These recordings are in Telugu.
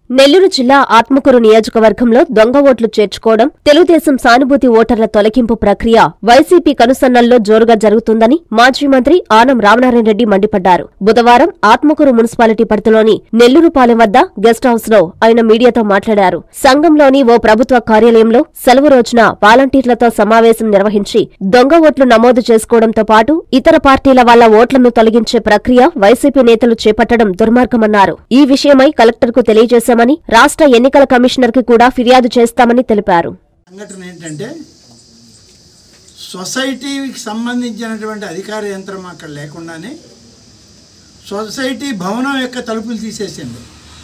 నెల్లూరు జిల్లా ఆత్మకూరు నియోజకవర్గంలో దొంగ ఓట్లు చేర్చుకోవడం తెలుగుదేశం సానుభూతి ఓటర్ల తొలగింపు ప్రక్రియ వైసీపీ కనుసన్నల్లో జోరుగా జరుగుతుందని మాజీ మంత్రి ఆనం రామనారాయణ రెడ్డి మండిపడ్డారు బుధవారం ఆత్మకూరు మున్సిపాలిటీ పరిధిలోని నెల్లూరుపాలెం వద్ద గెస్ట్ హౌస్ లో ఆయన మీడియాతో మాట్లాడారు సంఘంలోని ఓ ప్రభుత్వ కార్యాలయంలో సెలవు రోజున వాలంటీర్లతో సమావేశం నిర్వహించి దొంగ ఓట్లు నమోదు చేసుకోవడంతో పాటు ఇతర పార్టీల వాళ్ల ఓట్లను తొలగించే ప్రక్రియ వైసీపీ నేతలు చేపట్టడం దుర్మార్గమన్నారు ఈ విషయమై కలెక్టర్కు తెలియజేశామని రాష్ట్ర ఎన్నికల కమిషనర్కి కూడా ఫిర్యాదు చేస్తామని తెలిపారు సంఘటన ఏంటంటే సొసైటీకి సంబంధించినటువంటి అధికార యంత్రం అక్కడ లేకుండానే సొసైటీ భవనం యొక్క తలుపులు తీసేసింది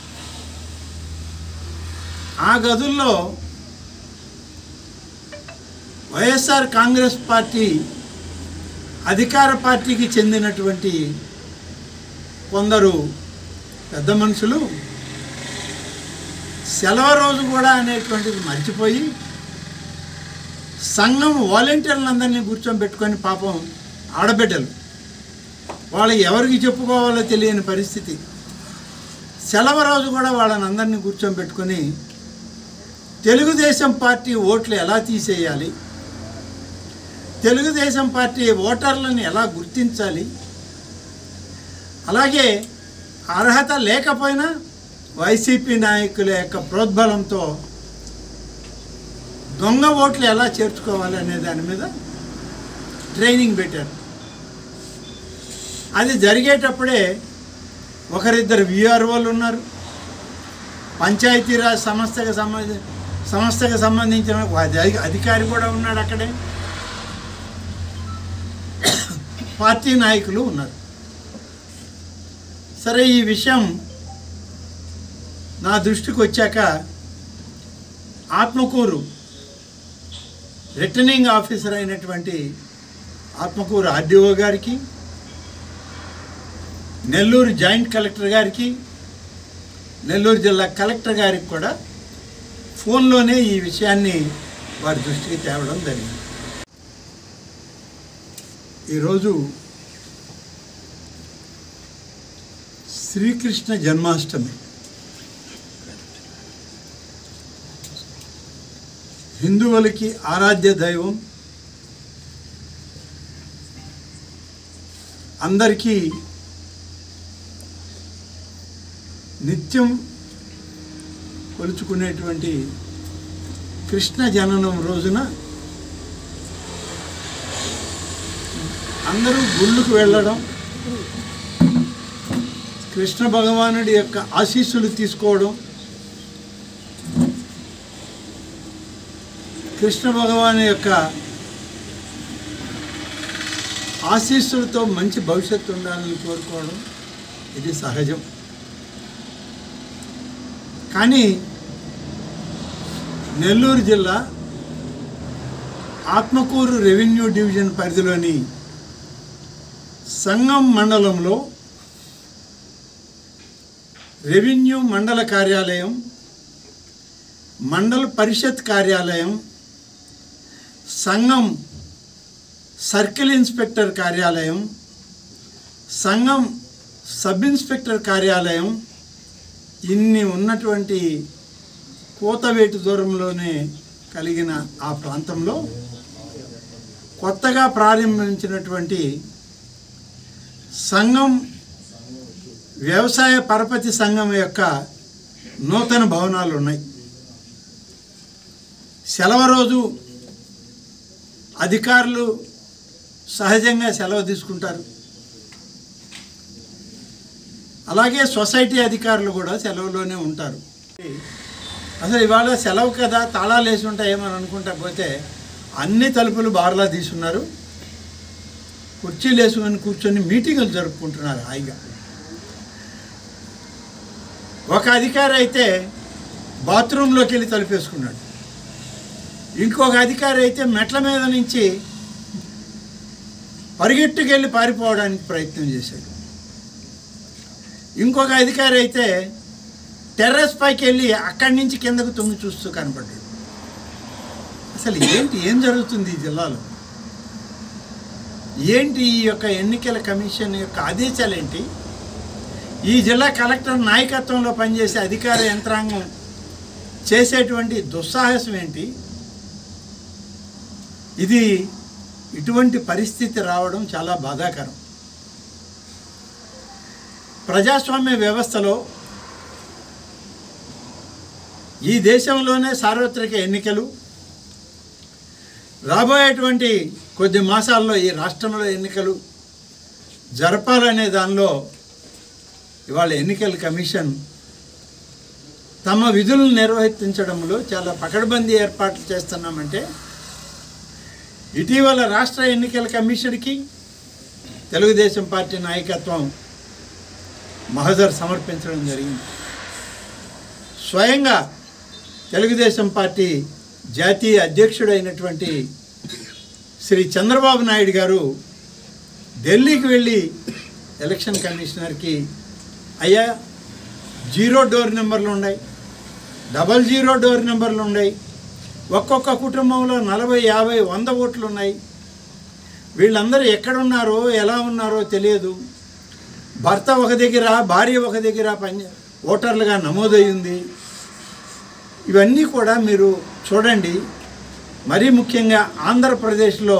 ఆ గదుల్లో వైఎస్ఆర్ కాంగ్రెస్ పార్టీ అధికార పార్టీకి చెందినటువంటి కొందరు పెద్ద మనుషులు సెలవు రోజు కూడా అనేటువంటిది మర్చిపోయి సంఘం వాలంటీర్లందరినీ కూర్చోబెట్టుకొని పాపం ఆడబిడ్డలు వాళ్ళు ఎవరికి చెప్పుకోవాలో తెలియని పరిస్థితి సెలవు రోజు కూడా వాళ్ళని అందరినీ కూర్చోబెట్టుకొని తెలుగుదేశం పార్టీ ఓట్లు ఎలా తీసేయాలి తెలుగుదేశం పార్టీ ఓటర్లను ఎలా గుర్తించాలి అలాగే అర్హత లేకపోయినా వైసీపీ నాయకుల యొక్క ప్రోద్బలంతో దొంగ ఓట్లు ఎలా చేర్చుకోవాలి అనే దాని మీద ట్రైనింగ్ పెట్టారు అది జరిగేటప్పుడే ఒకరిద్దరు విఆర్ఓలు ఉన్నారు పంచాయతీరాజ్ సంస్థకు సంబంధి సంస్థకు సంబంధించిన ఒక అధి- అధికారి కూడా ఉన్నాడు అక్కడే పార్టీ నాయకులు ఉన్నారు సరే ఈ విషయం నా దృష్టికి వచ్చాక ఆత్మకూరు రిటర్నింగ్ ఆఫీసర్ అయినటువంటి ఆత్మకూరు ఆర్డీఓ గారికి నెల్లూరు జాయింట్ కలెక్టర్ గారికి నెల్లూరు జిల్లా కలెక్టర్ గారికి కూడా ఫోన్లోనే ఈ విషయాన్ని వారి దృష్టికి తేవడం జరిగింది ఈరోజు శ్రీకృష్ణ జన్మాష్టమి హిందువులకి ఆరాధ్య దైవం అందరికీ నిత్యం కొలుచుకునేటువంటి కృష్ణ జననం రోజున అందరూ గుళ్ళకు వెళ్ళడం కృష్ణ భగవానుడి యొక్క ఆశీస్సులు తీసుకోవడం కృష్ణ భగవాను యొక్క ఆశీస్సులతో మంచి భవిష్యత్తు ఉండాలని కోరుకోవడం ఇది సహజం కానీ నెల్లూరు జిల్లా ఆత్మకూరు రెవెన్యూ డివిజన్ పరిధిలోని సంగం మండలంలో రెవెన్యూ మండల కార్యాలయం మండల పరిషత్ కార్యాలయం సంఘం సర్కిల్ ఇన్స్పెక్టర్ కార్యాలయం సంఘం సబ్ ఇన్స్పెక్టర్ కార్యాలయం ఇన్ని ఉన్నటువంటి కూతవేటు దూరంలోనే కలిగిన ఆ ప్రాంతంలో కొత్తగా ప్రారంభించినటువంటి సంఘం వ్యవసాయ పరపతి సంఘం యొక్క నూతన భవనాలు ఉన్నాయి సెలవు రోజు అధికారులు సహజంగా సెలవు తీసుకుంటారు అలాగే సొసైటీ అధికారులు కూడా సెలవులోనే ఉంటారు అసలు ఇవాళ సెలవు కదా తాళాలు వేసి ఉంటాయేమని అనుకుంటా పోతే అన్ని తలుపులు బార్లా తీసున్నారు కుర్చీలు వేసుకొని కూర్చొని మీటింగులు జరుపుకుంటున్నారు హాయిగా ఒక అధికారి అయితే బాత్రూంలోకి వెళ్ళి తలుపేసుకున్నాడు ఇంకొక అధికారి అయితే మెట్ల మీద నుంచి పరిగెట్టుకెళ్ళి పారిపోవడానికి ప్రయత్నం చేశాడు ఇంకొక అధికారి అయితే టెర్రస్ పైకి వెళ్ళి అక్కడి నుంచి కిందకు తొంగి చూస్తూ కనపడ్డాడు అసలు ఏంటి ఏం జరుగుతుంది ఈ జిల్లాలో ఏంటి ఈ యొక్క ఎన్నికల కమిషన్ యొక్క ఆదేశాలు ఏంటి ఈ జిల్లా కలెక్టర్ నాయకత్వంలో పనిచేసే అధికార యంత్రాంగం చేసేటువంటి దుస్సాహసం ఏంటి ఇది ఇటువంటి పరిస్థితి రావడం చాలా బాధాకరం ప్రజాస్వామ్య వ్యవస్థలో ఈ దేశంలోనే సార్వత్రిక ఎన్నికలు రాబోయేటువంటి కొద్ది మాసాల్లో ఈ రాష్ట్రంలో ఎన్నికలు జరపాలనే దానిలో ఇవాళ ఎన్నికల కమిషన్ తమ విధులను నిర్వర్తించడంలో చాలా పకడ్బందీ ఏర్పాట్లు చేస్తున్నామంటే ఇటీవల రాష్ట్ర ఎన్నికల కమిషన్కి తెలుగుదేశం పార్టీ నాయకత్వం మహజర్ సమర్పించడం జరిగింది స్వయంగా తెలుగుదేశం పార్టీ జాతీయ అధ్యక్షుడైనటువంటి శ్రీ చంద్రబాబు నాయుడు గారు ఢిల్లీకి వెళ్ళి ఎలక్షన్ కమిషనర్కి అయ్యా జీరో డోర్ నెంబర్లు ఉన్నాయి డబల్ జీరో డోర్ నెంబర్లు ఉన్నాయి ఒక్కొక్క కుటుంబంలో నలభై యాభై వంద ఓట్లు ఉన్నాయి వీళ్ళందరూ ఎక్కడున్నారో ఎలా ఉన్నారో తెలియదు భర్త ఒక దగ్గర భార్య ఒక దగ్గర పని ఓటర్లుగా నమోదయ్యింది ఇవన్నీ కూడా మీరు చూడండి మరీ ముఖ్యంగా ఆంధ్రప్రదేశ్లో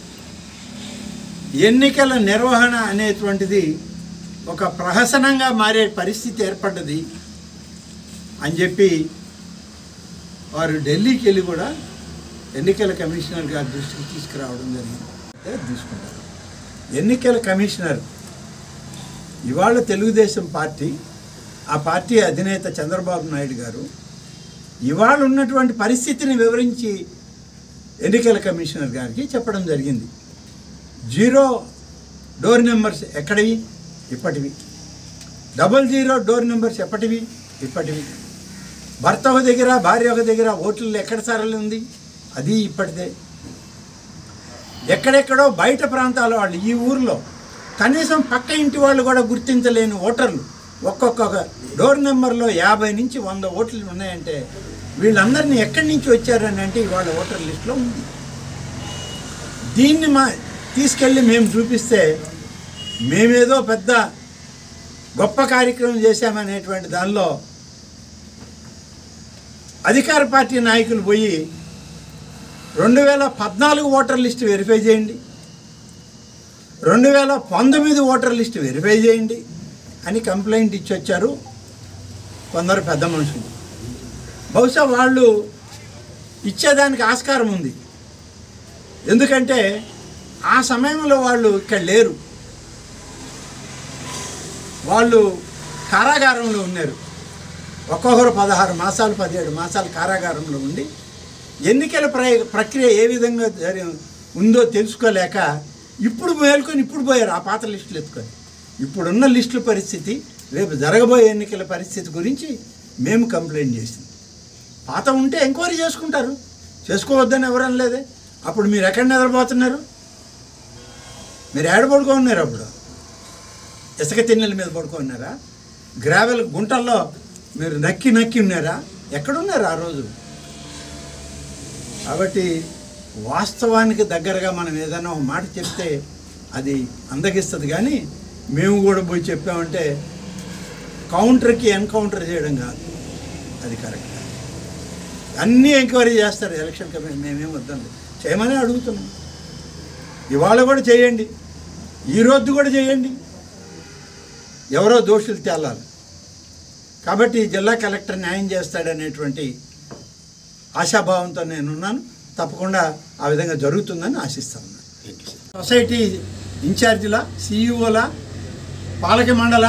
ఎన్నికల నిర్వహణ అనేటువంటిది ఒక ప్రహసనంగా మారే పరిస్థితి ఏర్పడ్డది అని చెప్పి వారు ఢిల్లీకి వెళ్ళి కూడా ఎన్నికల కమిషనర్ గారి దృష్టికి తీసుకురావడం జరిగింది అంటే తీసుకుంటారు ఎన్నికల కమిషనర్ ఇవాళ తెలుగుదేశం పార్టీ ఆ పార్టీ అధినేత చంద్రబాబు నాయుడు గారు ఇవాళ ఉన్నటువంటి పరిస్థితిని వివరించి ఎన్నికల కమిషనర్ గారికి చెప్పడం జరిగింది జీరో డోర్ నెంబర్స్ ఎక్కడివి ఇప్పటివి డబల్ జీరో డోర్ నెంబర్స్ ఎప్పటివి ఇప్పటివి భర్త ఒక దగ్గర భార్య ఒక దగ్గర ఓట్లు ఎక్కడ సరళి ఉంది అది ఇప్పటిదే ఎక్కడెక్కడో బయట ప్రాంతాల వాళ్ళు ఈ ఊర్లో కనీసం పక్క ఇంటి వాళ్ళు కూడా గుర్తించలేని ఓటర్లు ఒక్కొక్క డోర్ నెంబర్లో యాభై నుంచి వంద ఓట్లు ఉన్నాయంటే వీళ్ళందరినీ ఎక్కడి నుంచి వచ్చారని అంటే ఇవాళ ఓటర్ లిస్టులో ఉంది దీన్ని మా తీసుకెళ్ళి మేము చూపిస్తే మేమేదో పెద్ద గొప్ప కార్యక్రమం చేశామనేటువంటి దానిలో అధికార పార్టీ నాయకులు పోయి రెండు వేల పద్నాలుగు ఓటర్ లిస్ట్ వెరిఫై చేయండి రెండు వేల పంతొమ్మిది ఓటర్ లిస్ట్ వెరిఫై చేయండి అని కంప్లైంట్ ఇచ్చి వచ్చారు కొందరు పెద్ద మనుషులు బహుశా వాళ్ళు ఇచ్చేదానికి ఆస్కారం ఉంది ఎందుకంటే ఆ సమయంలో వాళ్ళు ఇక్కడ లేరు వాళ్ళు కారాగారంలో ఉన్నారు ఒక్కొక్కరు పదహారు మాసాలు పదిహేడు మాసాలు కారాగారంలో ఉండి ఎన్నికల ప్ర ప్రక్రియ ఏ విధంగా జరి ఉందో తెలుసుకోలేక ఇప్పుడు మేల్కొని ఇప్పుడు పోయారు ఆ పాత లిస్టులు ఎత్తుకొని ఇప్పుడున్న లిస్టుల పరిస్థితి రేపు జరగబోయే ఎన్నికల పరిస్థితి గురించి మేము కంప్లైంట్ చేసింది పాత ఉంటే ఎంక్వైరీ చేసుకుంటారు చేసుకోవద్దని ఎవరని లేదే అప్పుడు మీరు ఎక్కడ నిద్రపోతున్నారు మీరు ఏడ పడుకోన్నారు అప్పుడు ఇసుక తిన్నెల మీద పడుకున్నారా గ్రావెల్ గుంటల్లో మీరు నక్కి నక్కి ఉన్నారా ఎక్కడున్నారు ఆ రోజు కాబట్టి వాస్తవానికి దగ్గరగా మనం ఏదైనా ఒక మాట చెప్తే అది అందగిస్తుంది కానీ మేము కూడా పోయి చెప్పామంటే కౌంటర్కి ఎన్కౌంటర్ చేయడం కాదు అది కరెక్ట్ అన్నీ ఎంక్వైరీ చేస్తారు ఎలక్షన్ కమిషన్ మేమేం వద్దండి చేయమని అడుగుతున్నాం ఇవాళ కూడా చేయండి ఈ రోజు కూడా చేయండి ఎవరో దోషులు తేలాలి కాబట్టి జిల్లా కలెక్టర్ న్యాయం చేస్తాడనేటువంటి ఆశాభావంతో నేనున్నాను తప్పకుండా ఆ విధంగా జరుగుతుందని ఆశిస్తా ఉన్నాను సొసైటీ ఇన్ఛార్జిల సిఇఓల పాలక మండల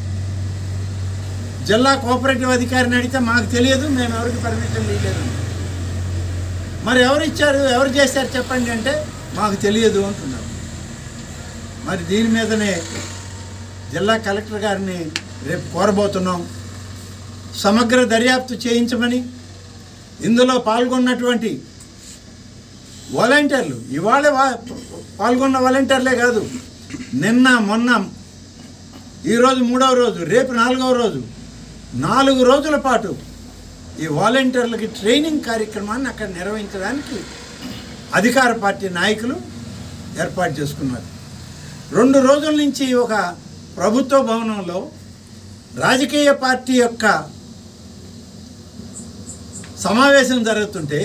జిల్లా కోఆపరేటివ్ అధికారిని అడిగితే మాకు తెలియదు మేము ఎవరికి పర్మిషన్ ఇవ్వలేదు మరి ఎవరు ఇచ్చారు ఎవరు చేశారు చెప్పండి అంటే మాకు తెలియదు అంటున్నారు మరి దీని మీదనే జిల్లా కలెక్టర్ గారిని రేపు కోరబోతున్నాం సమగ్ర దర్యాప్తు చేయించమని ఇందులో పాల్గొన్నటువంటి వాలంటీర్లు ఇవాళ వా- పాల్గొన్న వాలంటీర్లే కాదు నిన్న మొన్న ఈరోజు మూడవ రోజు రేపు నాలుగవ రోజు నాలుగు రోజుల పాటు ఈ వాలంటీర్లకి ట్రైనింగ్ కార్యక్రమాన్ని అక్కడ నిర్వహించడానికి అధికార పార్టీ నాయకులు ఏర్పాటు చేసుకున్నారు రెండు రోజుల నుంచి ఒక ప్రభుత్వ భవనంలో రాజకీయ పార్టీ యొక్క సమావేశం జరుగుతుంటే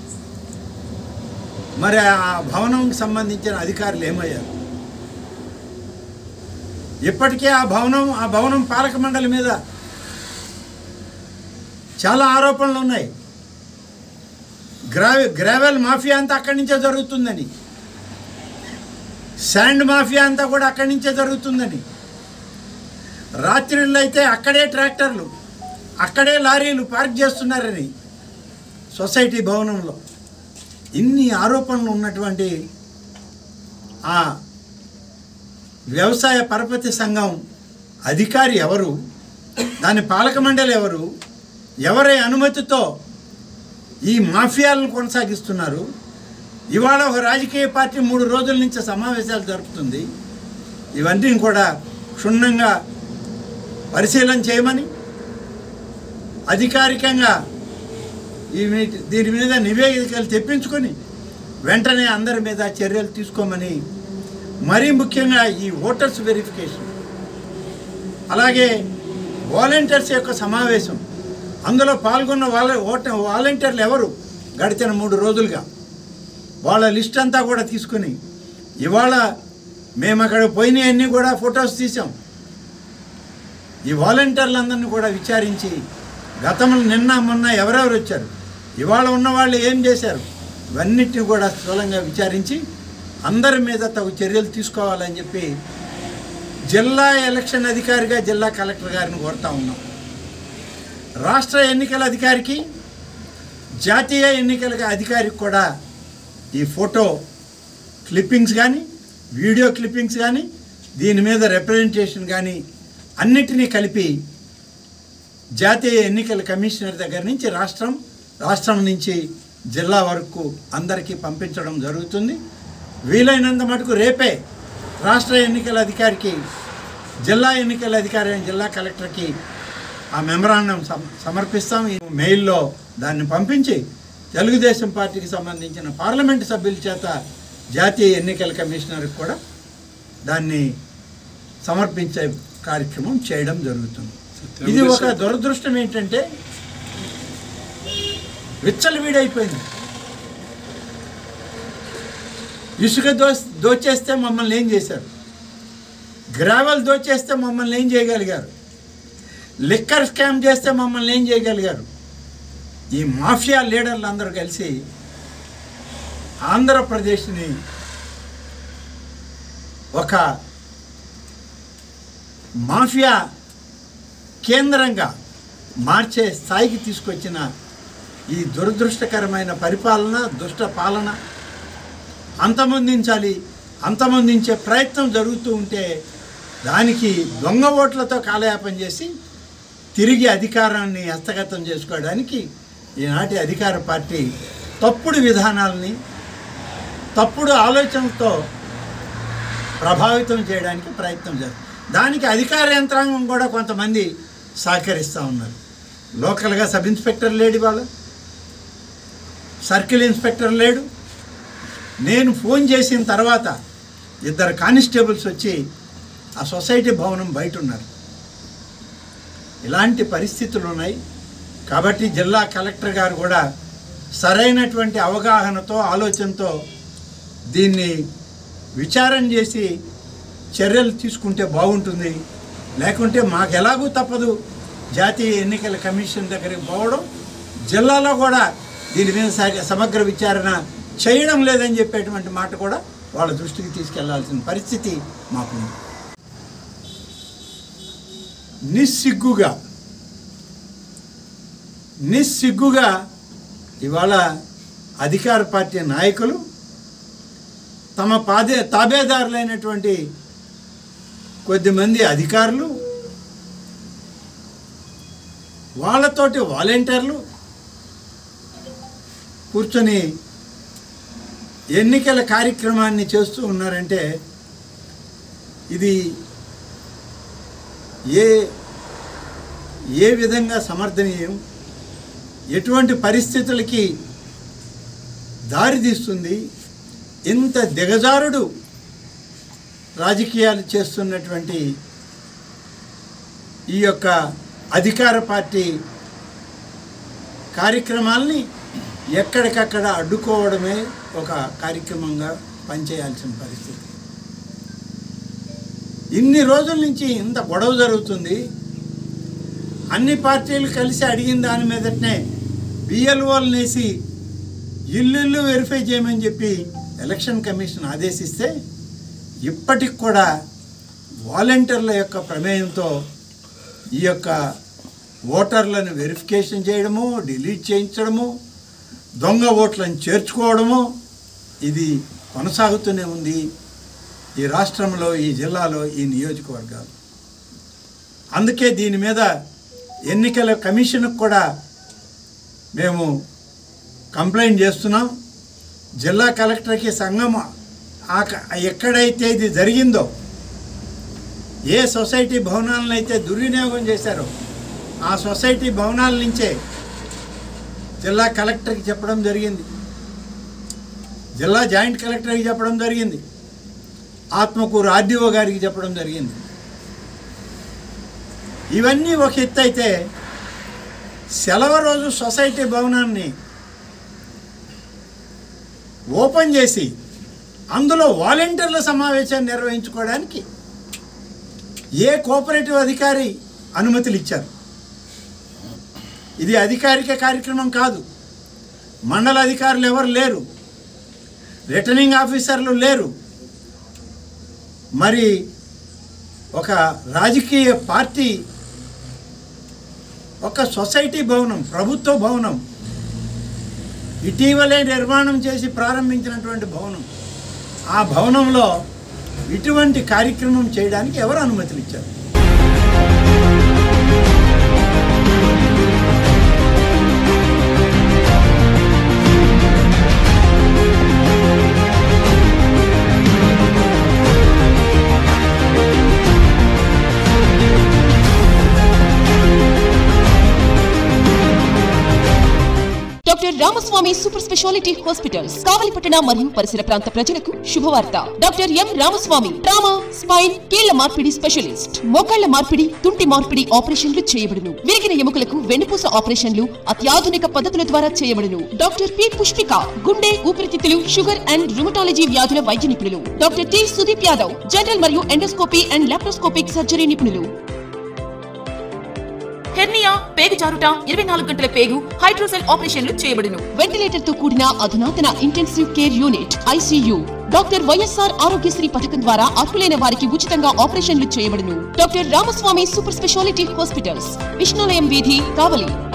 మరి ఆ భవనంకి సంబంధించిన అధికారులు ఏమయ్యారు ఇప్పటికే ఆ భవనం ఆ భవనం పాలక మండలి మీద చాలా ఆరోపణలు ఉన్నాయి గ్రావె గ్రావెల్ మాఫియా అంతా అక్కడి నుంచే జరుగుతుందని శాండ్ మాఫియా అంతా కూడా అక్కడి నుంచే జరుగుతుందని రాత్రిళ్ళు అయితే అక్కడే ట్రాక్టర్లు అక్కడే లారీలు పార్క్ చేస్తున్నారని సొసైటీ భవనంలో ఇన్ని ఆరోపణలు ఉన్నటువంటి ఆ వ్యవసాయ పరపతి సంఘం అధికారి ఎవరు దాని పాలక మండలి ఎవరు ఎవరి అనుమతితో ఈ మాఫియాలను కొనసాగిస్తున్నారు ఇవాళ ఒక రాజకీయ పార్టీ మూడు రోజుల నుంచి సమావేశాలు జరుపుతుంది ఇవన్నీ కూడా క్షుణ్ణంగా పరిశీలన చేయమని అధికారికంగా ఈ మీ- దీని మీద నివేదికలు తెప్పించుకొని వెంటనే అందరి మీద చర్యలు తీసుకోమని మరీ ముఖ్యంగా ఈ ఓటర్స్ వెరిఫికేషన్ అలాగే వాలంటీర్స్ యొక్క సమావేశం అందులో పాల్గొన్న వాళ్ళ ఓట వాలంటీర్లు ఎవరు గడిచిన మూడు రోజులుగా వాళ్ళ లిస్ట్ అంతా కూడా తీసుకుని ఇవాళ మేము అక్కడ పోయినవన్నీ కూడా ఫొటోస్ తీసాం ఈ వాలంటీర్లందరినీ కూడా విచారించి గతంలో నిన్న మొన్న ఎవరెవరు వచ్చారు ఇవాళ ఉన్న వాళ్ళు ఏం చేశారు ఇవన్నిటిని కూడా స్థూలంగా విచారించి అందరి మీద తగు చర్యలు తీసుకోవాలని చెప్పి జిల్లా ఎలక్షన్ అధికారిగా జిల్లా కలెక్టర్ గారిని కోరుతా ఉన్నాం రాష్ట్ర ఎన్నికల అధికారికి జాతీయ ఎన్నికల అధికారికి కూడా ఈ ఫోటో క్లిప్పింగ్స్ కానీ వీడియో క్లిప్పింగ్స్ కానీ దీని మీద రిప్రజెంటేషన్ కానీ అన్నిటినీ కలిపి జాతీయ ఎన్నికల కమిషనర్ దగ్గర నుంచి రాష్ట్రం రాష్ట్రం నుంచి జిల్లా వరకు అందరికీ పంపించడం జరుగుతుంది వీలైనంత మటుకు రేపే రాష్ట్ర ఎన్నికల అధికారికి జిల్లా ఎన్నికల అధికారి అయిన జిల్లా కలెక్టర్కి ఆ మెమరాండం సమ- సమర్పిస్తాం ఈ మెయిల్లో దాన్ని పంపించి తెలుగుదేశం పార్టీకి సంబంధించిన పార్లమెంటు సభ్యుల చేత జాతీయ ఎన్నికల కమిషనర్కి కూడా దాన్ని సమర్పించే కార్యక్రమం చేయడం జరుగుతుంది ఇది ఒక దురదృష్టం ఏంటంటే విచ్చలవిడైపోయింది ఇసుక దో దోచేస్తే మమ్మల్ని ఏం చేశారు గ్రావెల్ దోచేస్తే మమ్మల్ని ఏం చేయగలిగారు లిక్కర్ స్కామ్ చేస్తే మమ్మల్ని ఏం చేయగలిగారు ఈ మాఫియా లీడర్లు అందరూ కలిసి ఆంధ్రప్రదేశ్ని ఒక మాఫియా కేంద్రంగా మార్చే స్థాయికి తీసుకొచ్చిన ఈ దురదృష్టకరమైన పరిపాలన దుష్ట పాలన అంతమొందించాలి అంతమొందించే ప్రయత్నం జరుగుతూ ఉంటే దానికి దొంగ ఓట్లతో కాలయాపన చేసి తిరిగి అధికారాన్ని హస్తగతం చేసుకోవడానికి ఈనాటి అధికార పార్టీ తప్పుడు విధానాలని తప్పుడు ఆలోచనలతో ప్రభావితం చేయడానికి ప్రయత్నం చేస్తారు దానికి అధికార యంత్రాంగం కూడా కొంతమంది సహకరిస్తూ ఉన్నారు లోకల్గా సబ్ ఇన్స్పెక్టర్ లేడు ఇవాళ సర్కిల్ ఇన్స్పెక్టర్ లేడు నేను ఫోన్ చేసిన తర్వాత ఇద్దరు కానిస్టేబుల్స్ వచ్చి ఆ సొసైటీ భవనం బయట ఉన్నారు ఇలాంటి పరిస్థితులు ఉన్నాయి కాబట్టి జిల్లా కలెక్టర్ గారు కూడా సరైనటువంటి అవగాహనతో ఆలోచనతో దీన్ని విచారణ చేసి చర్యలు తీసుకుంటే బాగుంటుంది లేకుంటే మాకు ఎలాగూ తప్పదు జాతీయ ఎన్నికల కమిషన్ దగ్గరికి పోవడం జిల్లాలో కూడా దీని మీద సగ- సమగ్ర విచారణ చేయడం లేదని చెప్పేటువంటి మాట కూడా వాళ్ళ దృష్టికి తీసుకెళ్లాల్సిన పరిస్థితి మాకుంది నిస్సిగ్గుగా నిస్సిగ్గుగా ఇవాళ అధికార పార్టీ నాయకులు తమ పాదే తాబేదారులైనటువంటి కొద్దిమంది అధికారులు వాళ్ళతోటి వాలంటీర్లు కూర్చొని ఎన్నికల కార్యక్రమాన్ని చేస్తూ ఉన్నారంటే ఇది ఏ ఏ విధంగా సమర్థనీయం ఎటువంటి పరిస్థితులకి దారితీస్తుంది ఇంత దిగజారుడు రాజకీయాలు చేస్తున్నటువంటి ఈ యొక్క అధికార పార్టీ కార్యక్రమాల్ని ఎక్కడికక్కడ అడ్డుకోవడమే ఒక కార్యక్రమంగా పనిచేయాల్సిన పరిస్థితి ఇన్ని రోజుల నుంచి ఇంత గొడవ జరుగుతుంది అన్ని పార్టీలు కలిసి అడిగిన దాని మీదటనే బిఎల్ఓలు నేసి ఇల్లు వెరిఫై చేయమని చెప్పి ఎలక్షన్ కమిషన్ ఆదేశిస్తే ఇప్పటికి కూడా వాలంటీర్ల యొక్క ప్రమేయంతో ఈ యొక్క ఓటర్లను వెరిఫికేషన్ చేయడము డిలీట్ చేయించడము దొంగ ఓట్లను చేర్చుకోవడము ఇది కొనసాగుతూనే ఉంది ఈ రాష్ట్రంలో ఈ జిల్లాలో ఈ నియోజకవర్గాలు అందుకే దీని మీద ఎన్నికల కమిషన్కు కూడా మేము కంప్లైంట్ చేస్తున్నాం జిల్లా కలెక్టర్కి సంఘం ఆ క- ఎక్కడైతే ఇది జరిగిందో ఏ సొసైటీ భవనాలను అయితే దుర్వినియోగం చేశారో ఆ సొసైటీ భవనాల నుంచే జిల్లా కలెక్టర్కి చెప్పడం జరిగింది జిల్లా జాయింట్ కలెక్టర్కి చెప్పడం జరిగింది ఆత్మకూరు ఆర్డీఓ గారికి చెప్పడం జరిగింది ఇవన్నీ ఒక ఎత్తు అయితే సెలవు రోజు సొసైటీ భవనాన్ని ఓపెన్ చేసి అందులో వాలంటీర్ల సమావేశాన్ని నిర్వహించుకోవడానికి ఏ కోఆపరేటివ్ అధికారి అనుమతులు ఇచ్చారు ఇది అధికారిక కార్యక్రమం కాదు మండల అధికారులు ఎవరు లేరు రిటర్నింగ్ ఆఫీసర్లు లేరు మరి ఒక రాజకీయ పార్టీ ఒక సొసైటీ భవనం ప్రభుత్వ భవనం ఇటీవలే నిర్మాణం చేసి ప్రారంభించినటువంటి భవనం ఆ భవనంలో ఇటువంటి కార్యక్రమం చేయడానికి ఎవరు అనుమతులు ఇచ్చారు doctor Ramaswamy super speciality hospitals కావలిపట్టణ మరియు పరిసర ప్రాంత ప్రజలకు శుభవార్త doctor M Ramaswamy trauma spine కీళ్ల మార్పిడి స్పెషలిస్ట్ మోకాళ్ల మార్పిడి తుంటి మార్పిడి ఆపరేషన్లు చేయబడును విరిగిన ఎముకలకు వెన్నుపూస ఆపరేషన్లు అత్యాధునిక పద్ధతుల ద్వారా చేయబడును డాక్టర్ పి పుష్పిక గుండె ఊపిరితిత్తులు షుగర్ అండ్ రుమటాలజీ వ్యాధుల వైద్య నిపుణులు doctor T Sudeep Yadav general మరియు ఎండోస్కోపీ అండ్ లాప్రోస్కోపిక్ సర్జరీ నిపుణులు హెర్నియా పేగు జారుట ఇరవై నాలుగు గంటల పేగు హైడ్రోసెల్ ఆపరేషన్లు చేయబడును వెంటిలేటర్ తో కూడిన అధునాతన intensive care unit ICU doctor YSR Aarogyasri పథకం ద్వారా అర్హులైన వారికి ఉచితంగా ఆపరేషన్లు చేయబడును doctor Ramaswamy super speciality hospitals విష్ణులయం వీధి కావలి